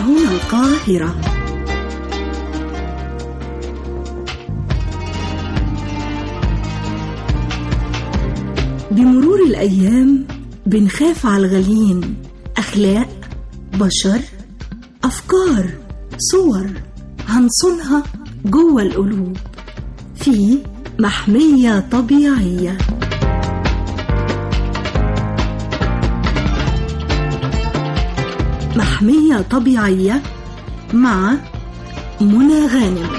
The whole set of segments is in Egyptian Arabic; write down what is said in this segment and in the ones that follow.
هنا القاهرة بمرور الأيام بنخاف على الغاليين أخلاق بشر أفكار صور هنصونها جوه القلوب في محمية طبيعية محمية طبيعية مع منى غانم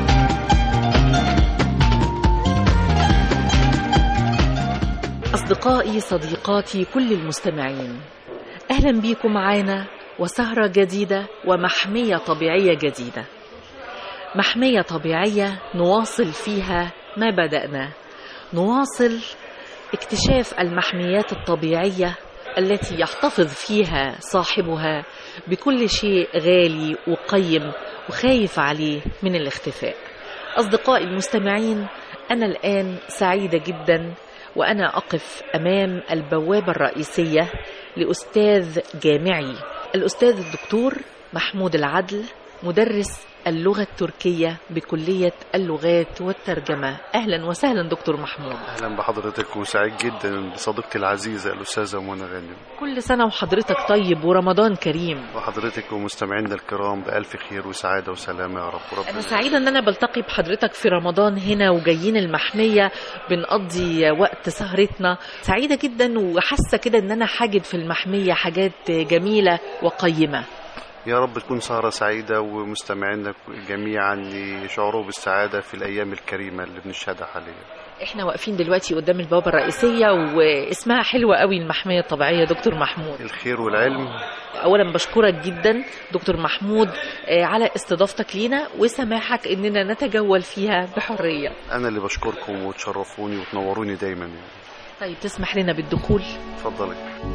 أصدقائي صديقاتي كل المستمعين أهلا بيكم معانا وسهرة جديدة ومحمية طبيعية جديدة محمية طبيعية نواصل فيها ما بدأنا نواصل اكتشاف المحميات الطبيعية التي يحتفظ فيها صاحبها بكل شيء غالي وقيم وخايف عليه من الاختفاء أصدقائي المستمعين أنا الآن سعيدة جدا وأنا أقف أمام البوابة الرئيسية لأستاذ جامعي الأستاذ الدكتور محمود العدل مدرس اللغة التركية بكلية اللغات والترجمة أهلا وسهلا دكتور محمود اهلا بحضرتك وسعيد جدا بصديقتي العزيزه الاستاذه منى غانم كل سنة وحضرتك طيب ورمضان كريم وحضرتك ومستمعينا الكرام بالف خير وسعاده وسلامه يا رب أنا ربنا سعيدة إن أنا بلتقي بحضرتك في رمضان هنا وجايين المحمية بنقضي وقت سهرتنا سعيدة جدا وحاسة كده إن أنا حاجد في المحمية حاجات جميلة وقيمة يا رب تكون سهره سعيده ومستمعينا جميعا يشعروا بالسعاده في الايام الكريمه اللي بنشهدها حاليا احنا واقفين دلوقتي قدام البوابة الرئيسية واسمها حلوة قوي المحمية الطبيعية دكتور محمود الخير والعلم اولا بشكرك جدا دكتور محمود آه، على استضافتك لينا وسماحك اننا نتجول فيها بحرية انا اللي بشكركم وتشرفوني وتنوروني دايما يعني طيب تسمح لنا بالدخول اتفضلي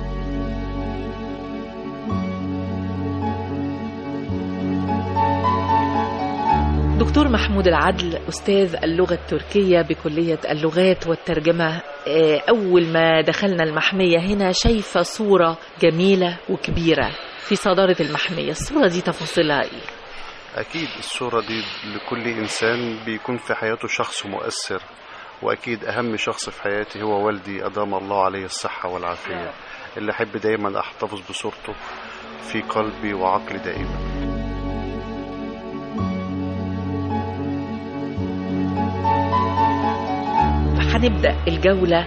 دكتور محمود العدل أستاذ اللغة التركية بكلية اللغات والترجمة آه، أول ما دخلنا المحمية هنا شايفة صورة جميلة وكبيرة في صدارة المحمية الصورة دي تفاصيلها إيه؟ اكيد الصوره دي لكل انسان بيكون في حياته شخص مؤثر واكيد اهم شخص في حياتي هو والدي ادام الله عليه الصحه والعافيه اللي احب دايما احتفظ بصورته في قلبي وعقلي دائما هنبدأ الجولة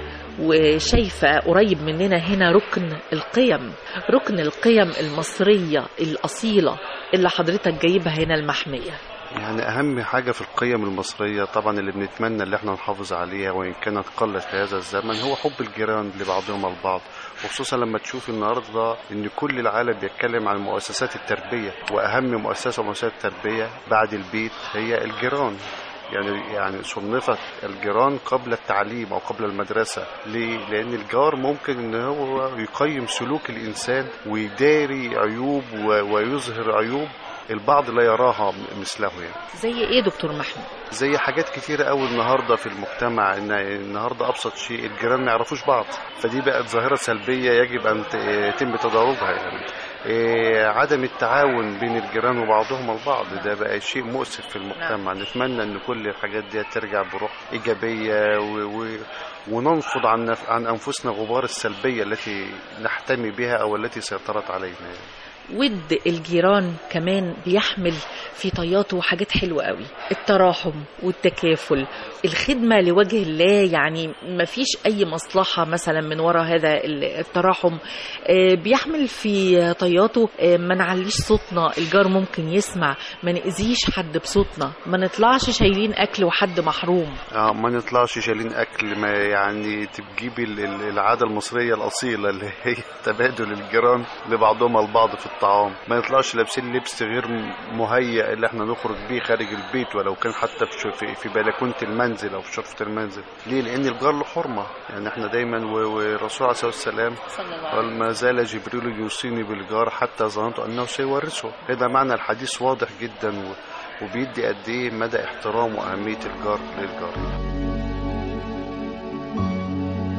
وشايفة قريب مننا هنا ركن القيم ركن القيم المصرية الأصيلة اللي حضرتك جايبها هنا المحمية يعني اهم حاجه في القيم المصريه طبعا اللي بنتمنى اللي احنا نحافظ عليها وان كانت قلت في هذا الزمن هو حب الجيران لبعضهم البعض وخصوصا لما تشوف النهارده ان كل العالم بيتكلم عن مؤسسات التربيه واهم مؤسسه مؤسسات التربيه بعد البيت هي الجيران يعني يعني صنفت الجيران قبل التعليم او قبل المدرسه ليه لان الجار ممكن ان هو يقيم سلوك الانسان ويداري عيوب و- ويظهر عيوب البعض لا يراها مثله يعني زي إيه دكتور محمود؟ زي حاجات كتيرة قوي النهارده في المجتمع ان النهارده ابسط شيء الجيران ما يعرفوش بعض فدي بقت ظاهرة سلبية يجب ان ت- يتم تدرجها يعني إيه، عدم التعاون بين الجيران وبعضهم البعض ده بقى شيء مؤسف في المجتمع نتمنى ان كل الحاجات دي ترجع بروح ايجابيه و... و... وننفض عن نف... عن انفسنا غبار السلبيه التي نحتمي بها او التي سيطرت علينا يعني. ود الجيران كمان بيحمل في طياته حاجات حلوة قوي التراحم والتكافل الخدمة لوجه الله يعني ما فيش أي مصلحة مثلا من وراء هذا ال- التراحم آه، بيحمل في طياته آه، ما نعليش صوتنا الجار ممكن يسمع ما نأذيش حد بصوتنا ما نطلعش شايلين أكل وحد محروم اه ما نطلعش شايلين اكل ما يعني تجيبي ال- ال- العاده المصريه الاصيله اللي هي تبادل الجيران لبعضهم البعض في الطعام ما نطلعش لابسين لبس غير م- مهيأ اللي احنا نخرج بيه خارج البيت ولو كان حتى في ش- في, في بلكونه المنزل او في شرفه المنزل ليه لان الجار له حرمه يعني احنا دايما و- والرسول عليه الصلاه والسلام قال ما زال جبريل يوصيني بالجار حتى ظننت انه سيورثه هذا معنى الحديث واضح جدا و وبيدي قد ايه مدى احترام واهميه الجار للجار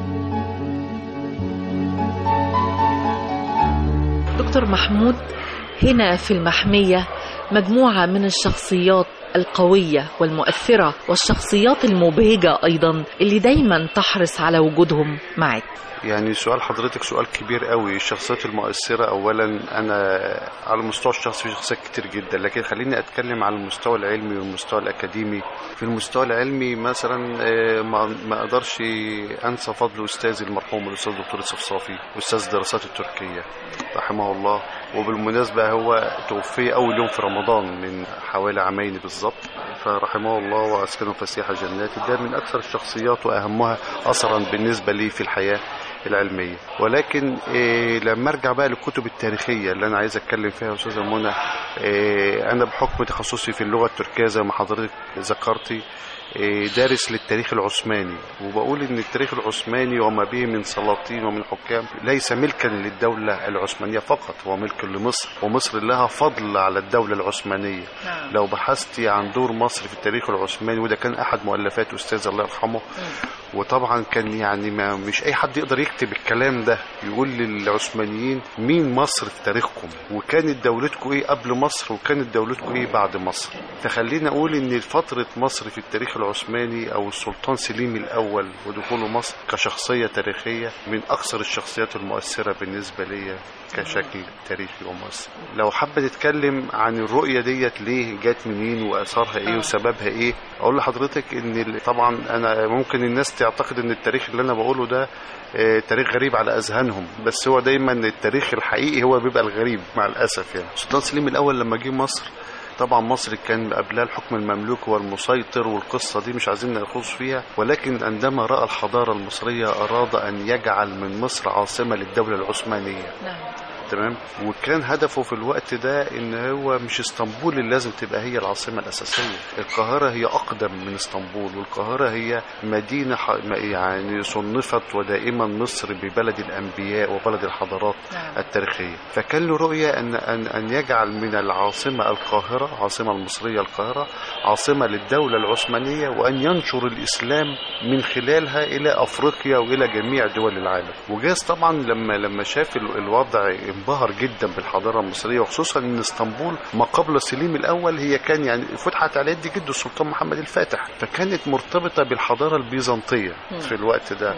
دكتور محمود هنا في المحمية مجموعة من الشخصيات القوية والمؤثرة والشخصيات المبهجة أيضا اللي دايما تحرص على وجودهم معك يعني سؤال حضرتك سؤال كبير قوي الشخصيات المؤثرة أولا أنا على المستوى الشخصي في شخصيات كتير جدا لكن خليني أتكلم على المستوى العلمي والمستوى الأكاديمي في المستوى العلمي مثلا آه، ما ما أقدرش أنسى فضل أستاذي المرحوم الأستاذ دكتور يوسف صافي أستاذ الدراسات التركية رحمه الله وبالمناسبة هو توفي أول يوم في رمضان من حوالي عامين بالظبط فرحمه الله وأسكنه فسيح جناته ده من أكثر الشخصيات وأهمها أثرا بالنسبة لي في الحياة العلمية ولكن إيه لما ارجع بقى للكتب التاريخية اللي انا عايز اتكلم فيها يا استاذة منى إيه انا بحكم تخصصي في اللغة التركية زي ما حضرتك ذكرتي إيه دارس للتاريخ العثماني وبقول ان التاريخ العثماني وما به من سلاطين ومن حكام ليس ملكا للدولة العثمانية فقط هو ملك لمصر ومصر لها فضل على الدولة العثمانية نعم. لو بحثتي عن دور مصر في التاريخ العثماني وده كان احد مؤلفات استاذ الله يرحمه وطبعا كان يعني ما مش اي حد يقدر يكتب الكلام ده يقول للعثمانيين مين مصر في تاريخكم وكانت دولتكم ايه قبل مصر وكانت دولتكم ايه بعد مصر فخلينا اقول ان فتره مصر في التاريخ العثماني او السلطان سليم الاول ودخوله مصر كشخصيه تاريخيه من اكثر الشخصيات المؤثره بالنسبه لي كشكل تاريخي ومؤثر لو حابه تتكلم عن الرؤيه ديت ليه جت منين واثارها ايه وسببها ايه اقول لحضرتك ان ال- طبعا انا ممكن الناس تعتقد ان التاريخ اللي انا بقوله ده آه، تاريخ غريب على اذهانهم بس هو دايما التاريخ الحقيقي هو بيبقى الغريب مع الاسف يعني السلطان سليم الاول لما جه مصر طبعا مصر كان قبلها الحكم المملوكي والمسيطر والقصة دي مش عايزين نخوض فيها ولكن عندما رأى الحضارة المصرية أراد أن يجعل من مصر عاصمة للدولة العثمانية نعم تمام وكان هدفه في الوقت ده ان هو مش اسطنبول اللي لازم تبقى هي العاصمه الاساسيه القاهره هي اقدم من اسطنبول والقاهره هي مدينه ح- يعني صنفت ودائما مصر ببلد الانبياء وبلد الحضارات نعم. التاريخيه فكان له رؤيه ان ان ان يجعل من العاصمه القاهره العاصمه المصريه القاهره عاصمه للدوله العثمانيه وان ينشر الاسلام من خلالها الى افريقيا والى جميع دول العالم وجاز طبعا لما لما شاف ال- الوضع انبهر جدا بالحضاره المصريه وخصوصا ان اسطنبول ما قبل سليم الاول هي كان يعني فتحت على يد جده السلطان محمد الفاتح فكانت مرتبطه بالحضاره البيزنطيه في الوقت ده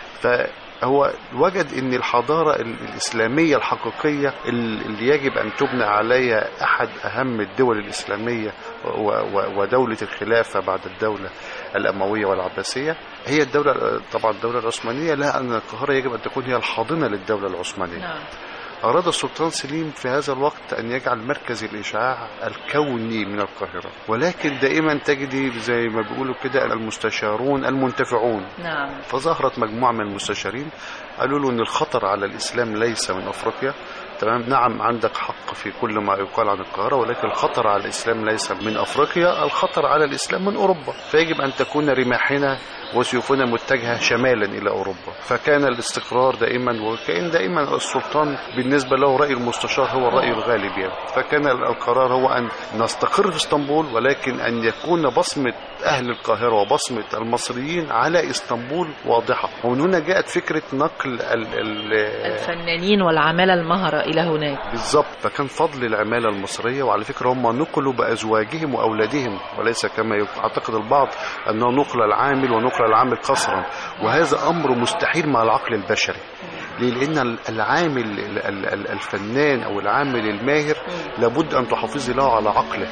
فهو وجد ان الحضاره ال- الاسلاميه الحقيقيه ال- اللي يجب ان تبنى عليها احد اهم الدول الاسلاميه و- و- ودوله الخلافه بعد الدوله الامويه والعباسيه هي الدوله طبعا الدوله العثمانيه لها ان القاهره يجب ان تكون هي الحاضنه للدوله العثمانيه نعم أراد السلطان سليم في هذا الوقت أن يجعل مركز الإشعاع الكوني من القاهرة ولكن دائما تجدي زي ما بيقولوا كده المستشارون المنتفعون نعم فظهرت مجموعة من المستشارين قالوا له أن الخطر على الإسلام ليس من أفريقيا تمام نعم عندك حق في كل ما يقال عن القاهرة ولكن الخطر على الإسلام ليس من أفريقيا الخطر على الإسلام من أوروبا فيجب أن تكون رماحنا وسيوفنا متجهة شمالا إلى أوروبا فكان الاستقرار دائما وكان دائما السلطان بالنسبة له رأي المستشار هو الرأي الغالب يعني فكان القرار هو أن نستقر في اسطنبول ولكن أن يكون بصمة أهل القاهرة وبصمة المصريين على اسطنبول واضحة ومن هنا جاءت فكرة نقل ال ال الفنانين والعمالة المهرة إلى هناك بالظبط فكان فضل العمالة المصرية وعلى فكرة هم نقلوا بأزواجهم وأولادهم وليس كما يعتقد البعض أنه نقل العامل ونقل العامل قصرا وهذا أمر مستحيل مع العقل البشري ليه؟ لأن العامل ال- ال- ال- الفنان أو العامل الماهر لابد أن تحافظي له على عقله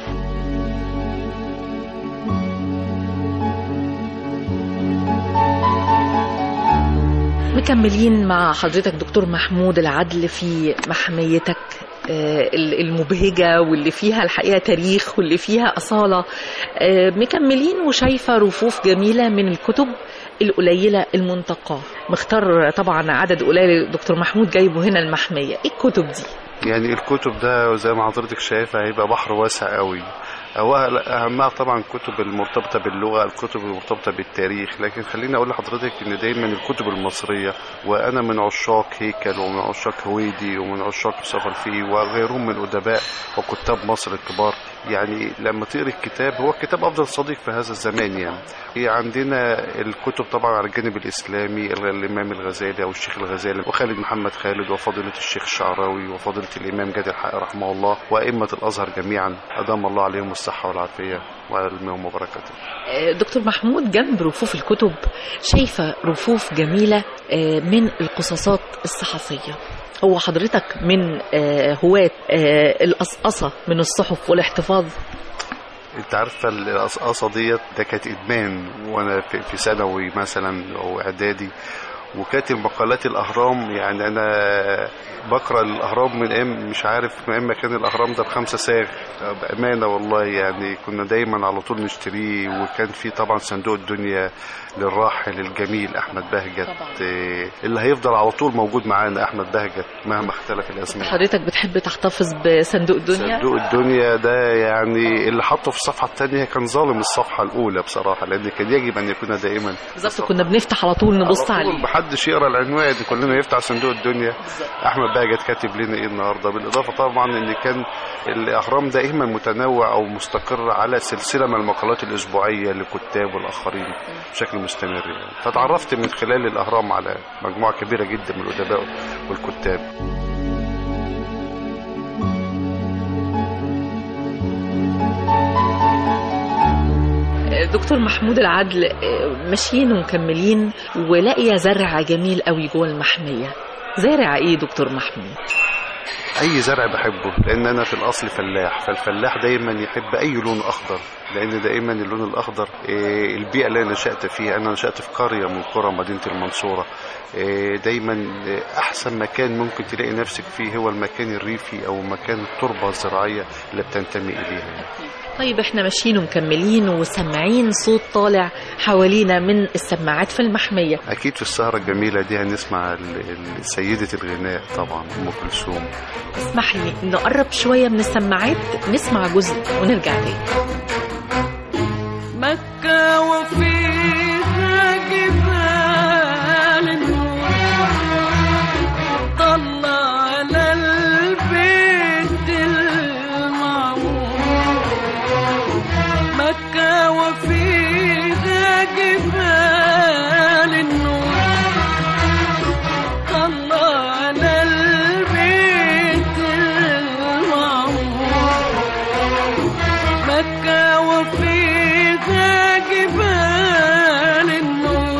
مكملين مع حضرتك دكتور محمود العدل في محميتك آه، المبهجة واللي فيها الحقيقة تاريخ واللي فيها أصالة آه، مكملين وشايفة رفوف جميلة من الكتب القليلة المنتقاة مختار طبعا عدد قليل دكتور محمود جايبه هنا المحمية ايه الكتب دي؟ يعني الكتب ده زي ما حضرتك شايفة هيبقى بحر واسع قوي هو اهمها طبعا الكتب المرتبطه باللغه الكتب المرتبطه بالتاريخ لكن خليني اقول لحضرتك ان دايما الكتب المصريه وانا من عشاق هيكل ومن عشاق هويدي ومن عشاق يوسف الفي وغيرهم من ادباء وكتاب مصر الكبار يعني لما تقري الكتاب هو الكتاب افضل صديق في هذا الزمان يعني هي عندنا الكتب طبعا على الجانب الاسلامي الامام الغزالي او الشيخ الغزالي وخالد محمد خالد وفضيله الشيخ الشعراوي وفضيله الامام جاد الحق رحمه الله وائمه الازهر جميعا ادام الله عليهم الصحه والعافيه وعلمهم وبركاته آه، دكتور محمود جنب رفوف الكتب شايفة رفوف جميلة آه، من القصصات الصحفية هو حضرتك من آه، هواة آه، القصقصة من الصحف والاحتفاظ انت عارفه القصقصه ديت ده كانت ادمان وانا في في ثانوي مثلا او اعدادي وكانت مقالات الاهرام يعني انا بقرا الاهرام من ايام مش عارف من ايام ما كان الاهرام ده بخمسه ساغ بامانه والله يعني كنا دايما على طول نشتريه وكان في طبعا صندوق الدنيا للراحل الجميل احمد بهجت إيه، اللي هيفضل على طول موجود معانا احمد بهجت مهما اختلف الاسماء حضرتك بتحب تحتفظ بصندوق الدنيا صندوق الدنيا ده يعني اللي حطه في الصفحه الثانيه كان ظالم الصفحه الاولى بصراحه لان كان يجب ان يكون دائما بالظبط كنا بنفتح على طول نبص على طول عليه محدش يقرا العنوان كلنا يفتح صندوق الدنيا احمد بهجت كاتب لنا ايه النهارده بالاضافه طبعا ان كان الاهرام دائما متنوع او مستقر على سلسله من المقالات الاسبوعيه لكتاب والاخرين بشكل مستمر يعني فتعرفت من خلال الاهرام على مجموعه كبيره جدا من الادباء والكتاب آه، دكتور محمود العدل آه، ماشيين ومكملين ولاقيه زرع جميل قوي جوه المحميه زارع ايه دكتور محمود اي زرع بحبه لان انا في الاصل فلاح فالفلاح دايما يحب اي لون اخضر لان دائما اللون الاخضر إيه، البيئه اللي انا نشات فيها انا نشات في قريه من قرى مدينه المنصوره إيه، دايما إيه، احسن مكان ممكن تلاقي نفسك فيه هو المكان الريفي او مكان التربه الزراعيه اللي بتنتمي اليها طيب احنا ماشيين ومكملين وسامعين صوت طالع حوالينا من السماعات في المحميه اكيد في السهره الجميله دي هنسمع ال- ال- سيده الغناء طبعا ام كلثوم اسمح لي نقرب شويه من السماعات نسمع جزء ونرجع تاني مكة وفيها جبال النور طلع على البيت المعمور مكة وفيها جبال النور طلع على البيت المعمور مكة وفيها جبال النور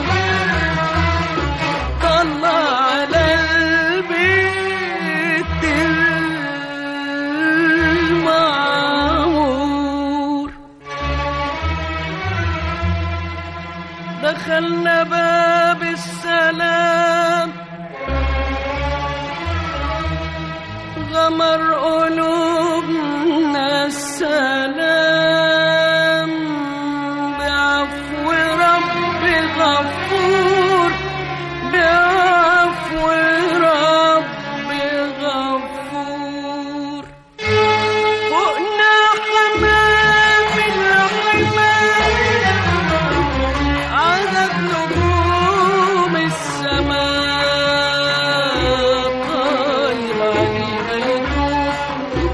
طلع على البيت المعمور دخلنا باب السلام غمر قلوبنا السلام بعفو رب غفور بعفو رب غفور فوقنا حمام الحمام عدد نجوم السماء طاير علينا يدور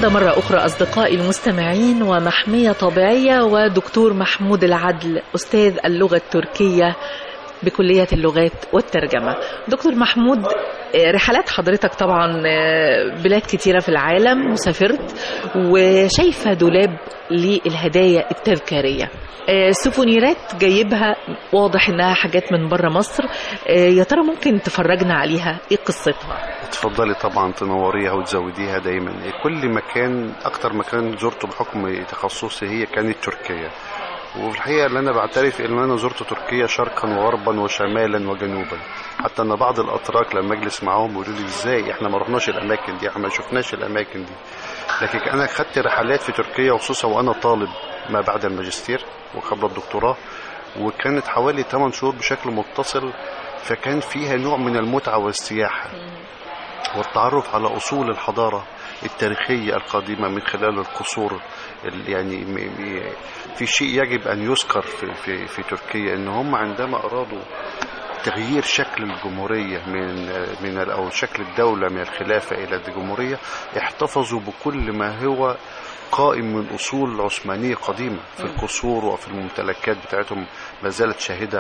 عودة مرة أخرى أصدقائي المستمعين ومحمية طبيعية ودكتور محمود العدل أستاذ اللغة التركية بكلية اللغات والترجمة دكتور محمود آه، رحلات حضرتك طبعا آه، بلاد كتيرة في العالم وسافرت وشايفة دولاب للهدايا التذكارية آه، سوفونيرات جايبها واضح انها حاجات من بره مصر آه، يا ترى ممكن تفرجنا عليها ايه قصتها تفضلي طبعا تنوريها وتزوديها دايما كل مكان اكتر مكان زرته بحكم تخصصي هي كانت تركيا وفي الحقيقه اللي انا بعترف ان انا زرت تركيا شرقا وغربا وشمالا وجنوبا حتى ان بعض الاتراك لما اجلس معاهم يقولوا لي ازاي احنا ما رحناش الاماكن دي احنا ما شفناش الاماكن دي لكن انا خدت رحلات في تركيا وخصوصا وانا طالب ما بعد الماجستير وقبل الدكتوراه وكانت حوالي 8 شهور بشكل متصل فكان فيها نوع من المتعه والسياحه والتعرف على أصول الحضارة التاريخية القديمة من خلال القصور ال- يعني م- م- في شيء يجب أن يذكر في, في, في تركيا أن هم عندما أرادوا تغيير شكل الجمهورية من من ال- أو شكل الدولة من الخلافة إلى الجمهورية احتفظوا بكل ما هو قائم من أصول عثمانية قديمة في القصور وفي الممتلكات بتاعتهم ما زالت شاهدة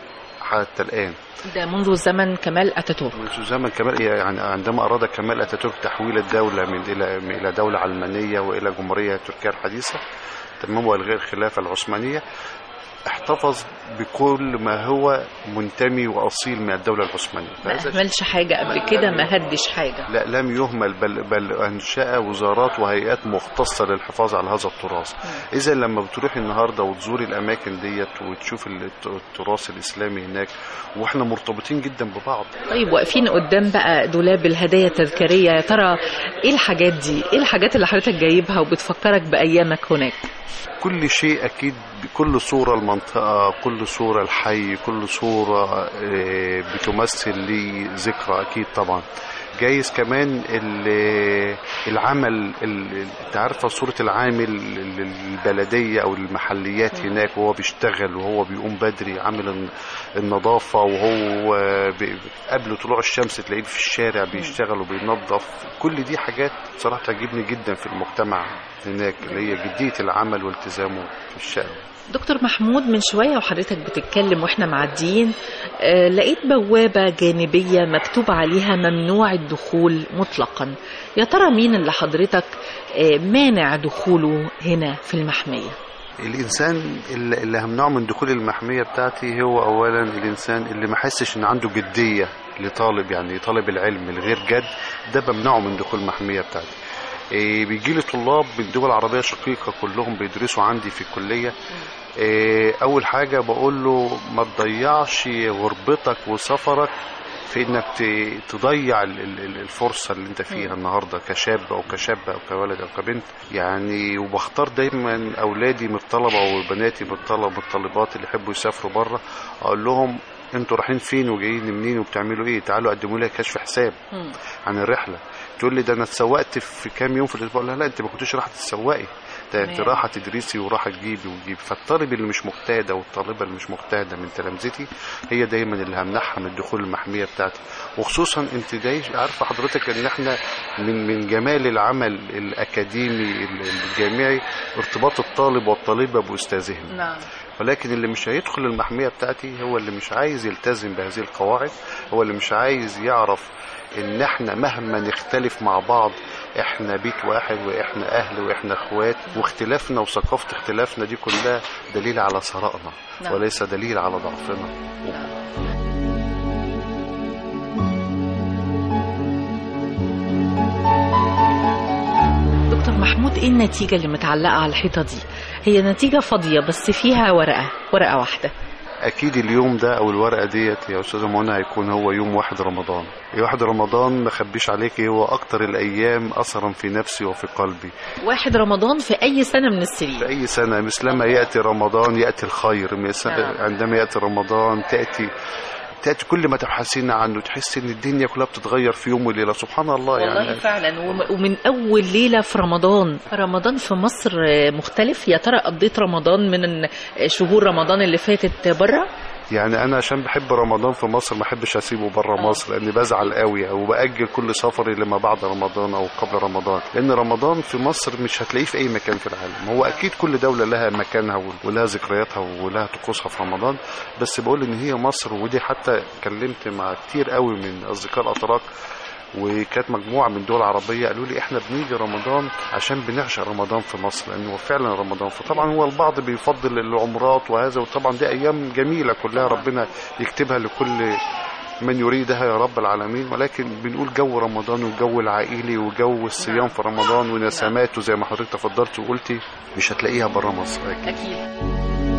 حتى الآن ده منذ زمن كمال اتاتورك منذ زمن كمال يعني عندما أراد كمال أتاتورك تحويل الدولة من إلى إلى دولة علمانية وإلى جمهورية تركيا الحديثة تمام والغاء الخلافة العثمانية احتفظ بكل ما هو منتمي وأصيل من الدولة العثمانية ما فهذا اهملش حاجه قبل كده ما هدش حاجه لا لم يهمل بل بل انشا وزارات وهيئات مختصه للحفاظ على هذا التراث اذا لما بتروحي النهارده وتزوري الاماكن ديت وتشوفي الت- التراث الاسلامي هناك واحنا مرتبطين جدا ببعض طيب واقفين قدام بقى دولاب الهدايا التذكاريه يا ترى ايه الحاجات دي ايه الحاجات اللي حضرتك جايبها وبتفكرك بايامك هناك كل شيء اكيد كل صوره المنطقه كل صوره الحي كل صوره آه، بتمثل لي ذكرى اكيد طبعا جايز كمان ال- العمل ال- انت عارفه صوره العامل ال- البلديه او المحليات هناك وهو بيشتغل وهو بيقوم بدري عامل الن- النظافه وهو ب- قبل طلوع الشمس تلاقيه في الشارع بيشتغل وبينظف كل دي حاجات بصراحه تعجبني جدا في المجتمع هناك اللي هي جديه العمل والتزامه في الشأن دكتور محمود من شوية وحضرتك بتتكلم واحنا معديين آه لقيت بوابة جانبية مكتوب عليها ممنوع الدخول مطلقا يا ترى مين اللي حضرتك آه مانع دخوله هنا في المحمية الانسان اللي اللي همنعه من دخول المحميه بتاعتي هو اولا الانسان اللي ما حسش ان عنده جديه لطالب يعني طالب العلم الغير جد ده بمنعه من دخول المحميه بتاعتي إيه بيجي لي طلاب من دول عربيه شقيقه كلهم بيدرسوا عندي في الكليه إيه اول حاجه بقول له ما تضيعش غربتك وسفرك في انك ت- تضيع ال- ال- ال- الفرصه اللي انت فيها النهارده كشاب او كشابه او كولد او كبنت يعني وبختار دايما اولادي من الطلبه وبناتي من الطلبه من الطالبات اللي يحبوا يسافروا بره اقول لهم انتوا رايحين فين وجايين منين وبتعملوا ايه تعالوا قدموا لي كشف حساب عن الرحله تقول لي ده انا اتسوقت في كام يوم في الاسبوع لا لا انت ما كنتش رايحه تتسوقي ده انت تمام. رايحه تدرسي ورايحه تجيبي وتجيبي فالطالب اللي مش مجتهده والطالبه اللي مش مجتهده من تلامذتي هي دايما اللي همنعها من الدخول المحميه بتاعتي وخصوصا انت داي عارفه حضرتك ان احنا من من جمال العمل الاكاديمي الجامعي ارتباط الطالب والطالبه باستاذهم نعم ولكن اللي مش هيدخل المحمية بتاعتي هو اللي مش عايز يلتزم بهذه القواعد هو اللي مش عايز يعرف ان احنا مهما نختلف مع بعض احنا بيت واحد واحنا اهل واحنا اخوات واختلافنا وثقافة اختلافنا دي كلها دليل على ثرائنا نعم. وليس دليل على ضعفنا دكتور محمود ايه النتيجة اللي متعلقة على الحيطة دي هي نتيجة فاضية بس فيها ورقة ورقة واحدة اكيد اليوم ده او الورقه ديت يا استاذه منى هيكون هو يوم واحد رمضان واحد رمضان ما اخبيش عليكي هو اكتر الايام اثرا في نفسي وفي قلبي واحد رمضان في أي سنة من في السنين أي سنة مثلما يأتي رمضان يأتي الخير مثل- نعم. عندما يأتي رمضان تأتي تأتي كل ما تبحثين عنه تحس إن الدنيا كلها بتتغير في يوم وليلة سبحان الله والله يعني فعلا وم- ومن أول ليلة في رمضان رمضان في مصر آه، مختلف يا ترى قضيت رمضان من شهور رمضان اللي فاتت بره يعني انا عشان بحب رمضان في مصر ما احبش اسيبه بره آه. مصر لاني بزعل قوي او باجل كل سفري لما بعد رمضان او قبل رمضان لان رمضان في مصر مش هتلاقيه في اي مكان في العالم هو اكيد كل دوله لها مكانها ولها ذكرياتها ولها طقوسها في رمضان بس بقول ان هي مصر ودي حتى اتكلمت مع كتير قوي من اصدقاء الاتراك وكانت مجموعه من دول عربيه قالوا لي احنا بنيجي رمضان عشان بنعشق رمضان في مصر لانه هو فعلا رمضان فطبعا هو البعض بيفضل العمرات وهذا وطبعا دي ايام جميله كلها ربنا يكتبها لكل من يريدها يا رب العالمين ولكن بنقول جو رمضان والجو العائلي وجو الصيام في رمضان ونسماته زي ما حضرتك تفضلت وقلتي مش هتلاقيها بره مصر أكيد. اكيد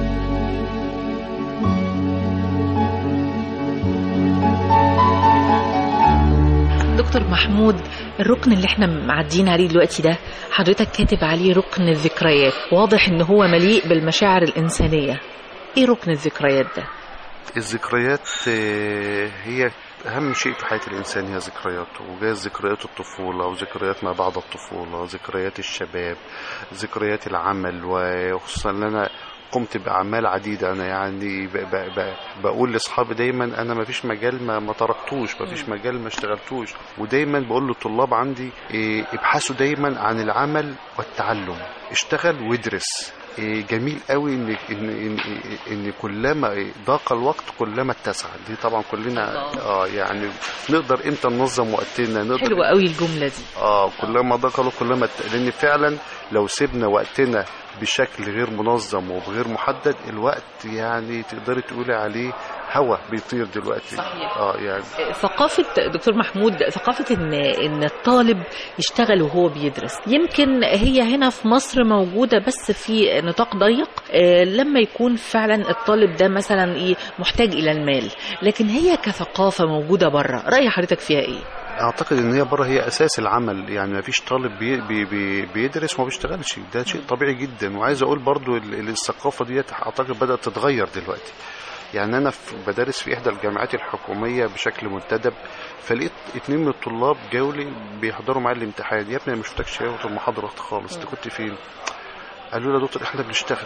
دكتور محمود الركن اللي احنا معديين عليه دلوقتي ده حضرتك كاتب عليه ركن الذكريات واضح ان هو مليء بالمشاعر الانسانيه ايه ركن الذكريات ده الذكريات آه، هي أهم شيء في حياة الإنسان هي ذكرياته وجايز ذكريات الطفولة وذكريات ما بعد الطفولة ذكريات الشباب ذكريات العمل وخصوصا أن أنا قمت بأعمال عديدة أنا يعني ب ب ب بقول لأصحابي دايما أنا ما فيش مجال ما, ما تركتوش ما فيش مجال ما اشتغلتوش ودايما بقول للطلاب عندي إيه، ابحثوا دايما عن العمل والتعلم اشتغل وادرس إيه، جميل قوي ان ان ان, إن كلما ضاق الوقت كلما اتسع دي طبعا كلنا الله. اه يعني نقدر امتى ننظم وقتنا نقدر حلوه قوي الجمله دي اه كلما ضاق الوقت كلما ات- لان فعلا لو سيبنا وقتنا بشكل غير منظم وغير محدد الوقت يعني تقدري تقولي عليه هوا بيطير دلوقتي صحيح. اه يعني ثقافة دكتور محمود ثقافة إن إن الطالب يشتغل وهو بيدرس يمكن هي هنا في مصر موجودة بس في نطاق ضيق آه، لما يكون فعلا الطالب ده مثلا إيه محتاج إلى المال لكن هي كثقافة موجودة بره رأي حضرتك فيها إيه؟ اعتقد ان هي بره هي اساس العمل يعني ما فيش طالب بي بي بي بيدرس وما بيشتغلش ده شيء طبيعي جدا وعايز اقول برضو ال- ال- الثقافه ديت اعتقد بدات تتغير دلوقتي يعني انا في بدرس في احدى الجامعات الحكوميه بشكل منتدب فلقيت اتنين من الطلاب جاوا لي بيحضروا معايا الامتحان يا ابني انا مش شفتكش في المحاضره خالص انت كنت فين قالوا لي يا دكتور احنا بنشتغل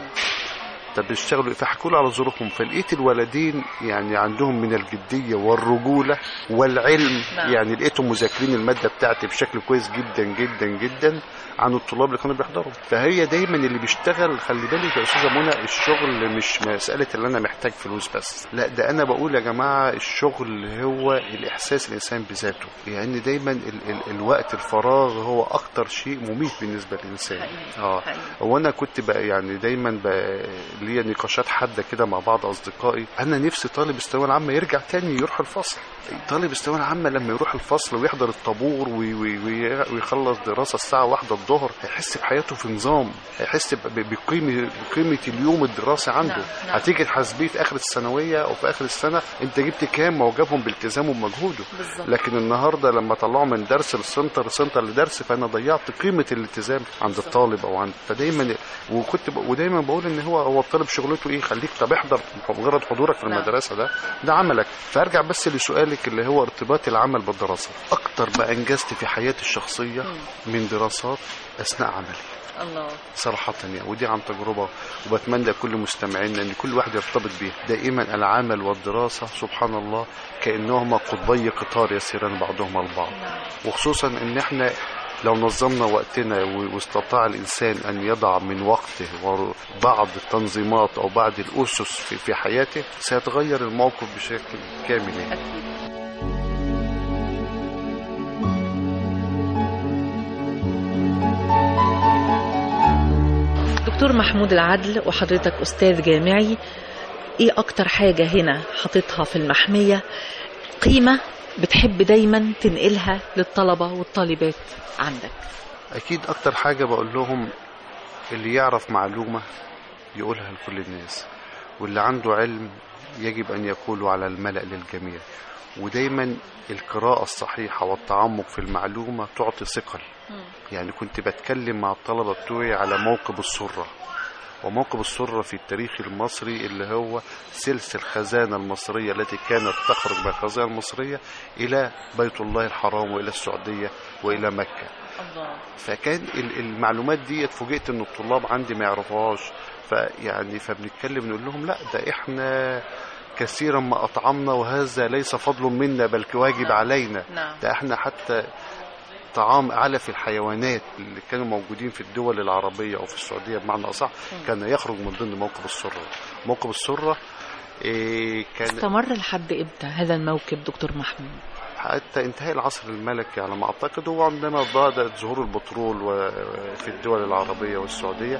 طب بيشتغلوا إيه؟ فحكوا لي على ظروفهم فلقيت الولدين يعني عندهم من الجديه والرجوله والعلم نعم. يعني لقيتهم مذاكرين الماده بتاعتي بشكل كويس جدا جدا جدا عن الطلاب اللي كانوا بيحضروا فهي دايما اللي بيشتغل خلي بالك يا استاذه منى الشغل مش مساله اللي انا محتاج فلوس بس لا ده انا بقول يا جماعه الشغل هو الاحساس الانسان بذاته يعني دايما ال ال الوقت الفراغ هو اكتر شيء مميت بالنسبه للانسان حقيقي. اه حقيقي. هو انا كنت بقى يعني دايما بقى ليا نقاشات حاده كده مع بعض اصدقائي انا نفسي طالب الثانويه العامه يرجع تاني يروح الفصل طالب الثانويه العامه لما يروح الفصل ويحضر الطابور وي- وي- وي- ويخلص دراسه الساعه واحدة الظهر هيحس بحياته في نظام هيحس ب- ب- بقيمه بقيمه اليوم الدراسي عنده نعم، نعم. هتيجي تحاسبيه في اخر الثانويه او في اخر السنه انت جبت كام ما هو جابهم بالتزامه وبمجهوده بالظبط لكن النهارده لما طلعوا من درس لسنتر سنتر لدرس فانا ضيعت قيمه الالتزام عند الطالب او عند فدايما وكنت ب... ودايما بقول ان هو هو الطالب شغلته ايه خليك طب احضر مجرد حضورك في نعم. المدرسه ده ده عملك فارجع بس لسؤالك اللي هو ارتباط العمل بالدراسه اكتر ما انجزت في حياتي الشخصيه من دراسات اثناء عملي الله صراحة يعني ودي عن تجربة وبتمنى كل مستمعينا ان كل واحد يرتبط بيها دائما العمل والدراسة سبحان الله كأنهما قطبي قطار يسيران بعضهما البعض وخصوصا ان احنا لو نظمنا وقتنا و- واستطاع الانسان ان يضع من وقته بعض التنظيمات او بعض الاسس في, في حياته سيتغير الموقف بشكل كامل يعني. أكيد دكتور محمود العدل وحضرتك أستاذ جامعي إيه أكتر حاجة هنا حاططها في المحمية قيمة بتحب دايما تنقلها للطلبة والطالبات عندك اكيد اكتر حاجة بقول لهم اللي يعرف معلومة يقولها لكل الناس واللي عنده علم يجب ان يقوله على الملأ للجميع ودايما القراءة الصحيحة والتعمق في المعلومة تعطي ثقل يعني كنت بتكلم مع الطلبة بتوعي على موكب السرة وموكب السرة في التاريخ المصري اللي هو سلس الخزانة المصرية التي كانت تخرج من الخزانة المصرية إلى بيت الله الحرام وإلى السعودية وإلى مكة الله فكان ال- المعلومات دي اتفوجئت ان الطلاب عندي ما يعرفوهاش فيعني فبنتكلم نقول لهم لا ده احنا كثيرا ما اطعمنا وهذا ليس فضل منا بل واجب علينا نعم ده احنا حتى طعام علف الحيوانات اللي كانوا موجودين في الدول العربية أو في السعودية بمعنى أصح كان يخرج من ضمن موكب السرة موكب السرة إيه كان استمر لحد امتى هذا الموكب دكتور محمود حتى انتهاء العصر الملكي على ما أعتقد هو عندما بدأت ظهور البترول و- في الدول العربية والسعودية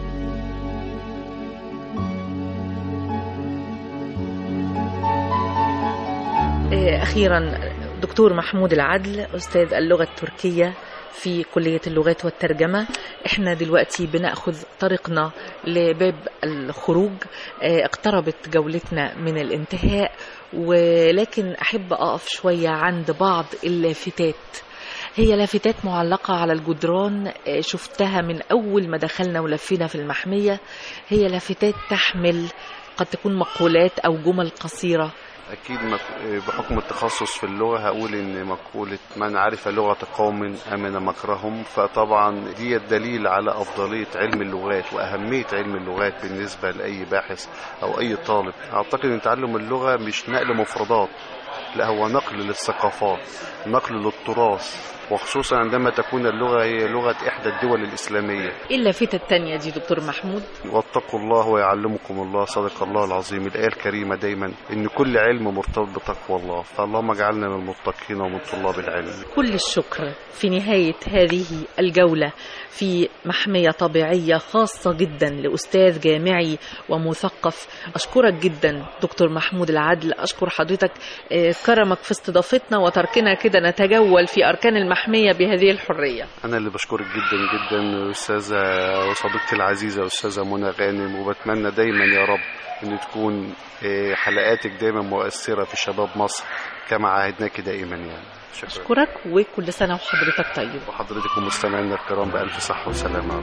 آه، أخيرا دكتور محمود العدل أستاذ اللغة التركية في كلية اللغات والترجمة احنا دلوقتي بناخذ طريقنا لباب الخروج آه، اقتربت جولتنا من الانتهاء ولكن احب اقف شوية عند بعض اللافتات هي لافتات معلقة على الجدران آه، شفتها من أول ما دخلنا ولفينا في المحمية هي لافتات تحمل قد تكون مقولات أو جمل قصيرة أكيد مك- بحكم التخصص في اللغة هقول إن مقولة من عرف لغة قوم أمن مكرهم فطبعا دي الدليل على أفضلية علم اللغات وأهمية علم اللغات بالنسبة لأي باحث أو أي طالب أعتقد أن تعلم اللغة مش نقل مفردات لا هو نقل للثقافات نقل للتراث وخصوصا عندما تكون اللغة هي لغة إحدى الدول الإسلامية إيه اللافتة التانية دي دكتور محمود واتقوا الله ويعلمكم الله صدق الله العظيم الآية الكريمة دايما إن كل علم مرتبط بتقوى الله فاللهم اجعلنا من المتقين ومن طلاب العلم كل الشكر في نهاية هذه الجولة في محمية طبيعية خاصة جدا لأستاذ جامعي ومثقف أشكرك جدا دكتور محمود العدل أشكر حضرتك آه، كرمك في استضافتنا وتركنا كده نتجول في أركان المحمية بهذه الحرية أنا اللي بشكرك جدا جدا أستاذة وصديقتي العزيزة أستاذة منى غانم وبتمنى دايما يا رب إن تكون آه، حلقاتك دايما مؤثرة في شباب مصر كما عهدناك دائما يعني شكرا أشكرك وكل سنة وحضرتك طيب وحضرتك ومستمعينا الكرام بألف صحة وسلامة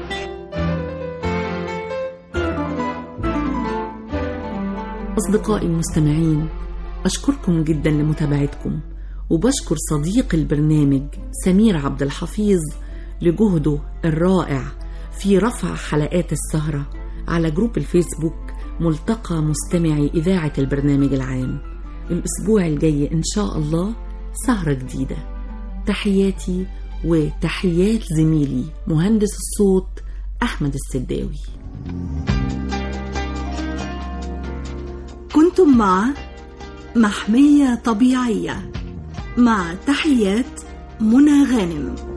أصدقائي المستمعين أشكركم جدا لمتابعتكم وبشكر صديق البرنامج سمير عبد الحفيظ لجهده الرائع في رفع حلقات السهرة على جروب الفيسبوك ملتقى مستمعي إذاعة البرنامج العام الأسبوع الجاي إن شاء الله سهرة جديدة تحياتي وتحيات زميلي مهندس الصوت أحمد السداوي كنتم مع محمية طبيعية مع تحيات منى غانم